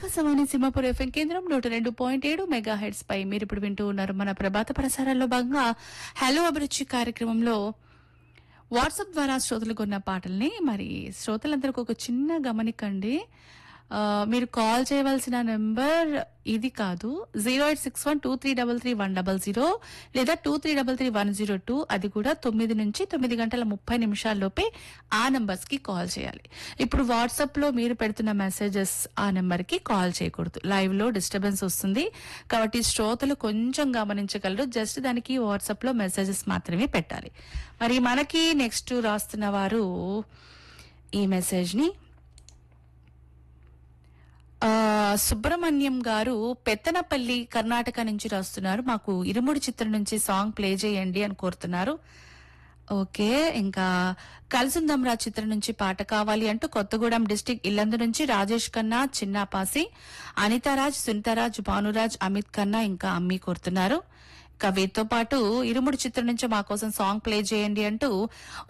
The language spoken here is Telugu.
ఆకాశవాణి సింహపూర్ ఎఫ్ఎం కేంద్రం నూట రెండు పాయింట్ ఏడు మెగా హెడ్స్ పై మీరు ఇప్పుడు వింటూ ఉన్నారు మన ప్రభాత ప్రసారాల్లో భాగంగా హలో అభిరుచి కార్యక్రమంలో వాట్సాప్ ద్వారా శ్రోతలకు ఉన్న పాటల్ని మరి శ్రోతలందరికీ ఒక చిన్న గమనికండి ఆ, మీరు కాల్ చేయవలసిన నెంబర్ ఇది కాదు zero eight six one two three double three one double zero లేదా two three double three one zero two అది కూడా తొమ్మిది నుంచి తొమ్మిది గంటల ముప్పై నిమిషాల్లోపే ఆ నంబర్స్ కి కాల్ చేయాలి ఇప్పుడు వాట్సాప్ లో మీరు పెడుతున్న మెసేజెస్ ఆ నెంబర్ కి కాల్ చేయకూడదు లైవ్ లో డిస్టర్బెన్స్ వస్తుంది కాబట్టి శ్రోతలు కొంచెం గమనించగలరు జస్ట్ దానికి వాట్సాప్ లో మెసేజెస్ మాత్రమే పెట్టాలి మరి మనకి నెక్స్ట్ రాస్తున్న వారు ఈ మెసేజ్ ని ఆ, సుబ్రహ్మణ్యం గారు పెత్తనపల్లి కర్ణాటక నుంచి రాస్తున్నారు మాకు ఇరుముడి చిత్రం నుంచి సాంగ్ ప్లే చేయండి అని కోరుతున్నారు ఓకే ఇంకా కలిసిందమ్రా చిత్రం నుంచి పాట కావాలి అంటూ కొత్తగూడెం డిస్టిక్ ఇల్లందు నుంచి రాజేష్ ఖన్నా చిన్నాపాసి అనితారాజ్ సునీతారాజ్ భానురాజ్ అమిత్ ఖన్నా ఇంకా అమ్మి కోరుతున్నారు ఇంకా వీటితో పాటు ఇరుముడి చిత్రం నుంచి మా కోసం సాంగ్ ప్లే చేయండి అంటూ